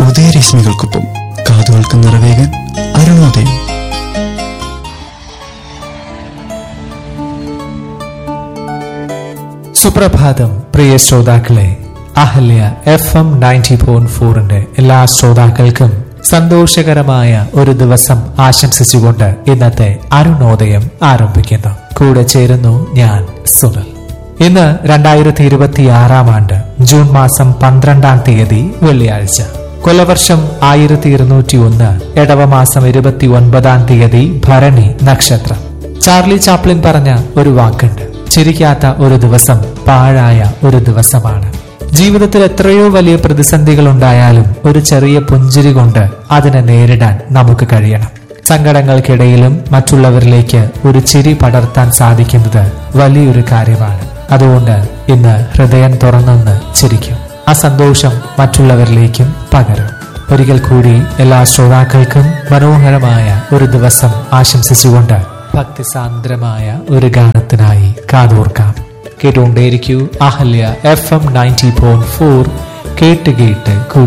ഉദയരശ്മികൾക്കൊപ്പം കാതുകൾക്ക് നിറവേകാൻ അരുണോദയം സുപ്രഭാതം പ്രിയ ശ്രോതാക്കളെ Ahalya F M ninety point ഫോറിന്റെ എല്ലാ ശ്രോതാക്കൾക്കും സന്തോഷകരമായ ഒരു ദിവസം ആശംസിച്ചുകൊണ്ട് ഇന്നത്തെ അരുണോദയം ആരംഭിക്കുന്നു കൂടെ ചേരുന്നു ഞാൻ സുനൽ ഇന്ന് രണ്ടായിരത്തി ഇരുപത്തി ആറാം ആണ്ട് ജൂൺ മാസം പന്ത്രണ്ടാം തീയതി വെള്ളിയാഴ്ച കൊലവർഷം ആയിരത്തി ഇരുന്നൂറ്റി ഒന്ന് ഇടവമാസം ഇരുപത്തി ഒൻപതാം തീയതി ഭരണി നക്ഷത്രം ചാർലി ചാപ്ലിൻ പറഞ്ഞ ഒരു വാക്കുണ്ട് ചിരിക്കാത്ത ഒരു ദിവസം പാഴായ ഒരു ദിവസമാണ് ജീവിതത്തിൽ എത്രയോ വലിയ പ്രതിസന്ധികൾ ഉണ്ടായാലും ഒരു ചെറിയ പുഞ്ചിരി കൊണ്ട് അതിനെ നേരിടാൻ നമുക്ക് കഴിയണം സങ്കടങ്ങൾക്കിടയിലും മറ്റുള്ളവരിലേക്ക് ഒരു ചിരി പടർത്താൻ സാധിക്കുന്നത് വലിയൊരു കാര്യമാണ് അതുകൊണ്ട് ഇന്ന് ഹൃദയം തുറന്നൊന്ന് ചിരിക്കും ആ സന്തോഷം മറ്റുള്ളവരിലേക്കും പകരും ഒരിക്കൽ കൂടി എല്ലാ ശ്രോതാക്കൾക്കും മനോഹരമായ ഒരു ദിവസം ആശംസിച്ചുകൊണ്ട് ഭക്തിസാന്ദ്രമായ ഒരു ഗാനത്തിനായി കാതോർക്കാം കേട്ടുകൊണ്ടേയിരിക്കൂ Ahalya F M ninety point four കേട്ട് കേട്ട് കൂടെ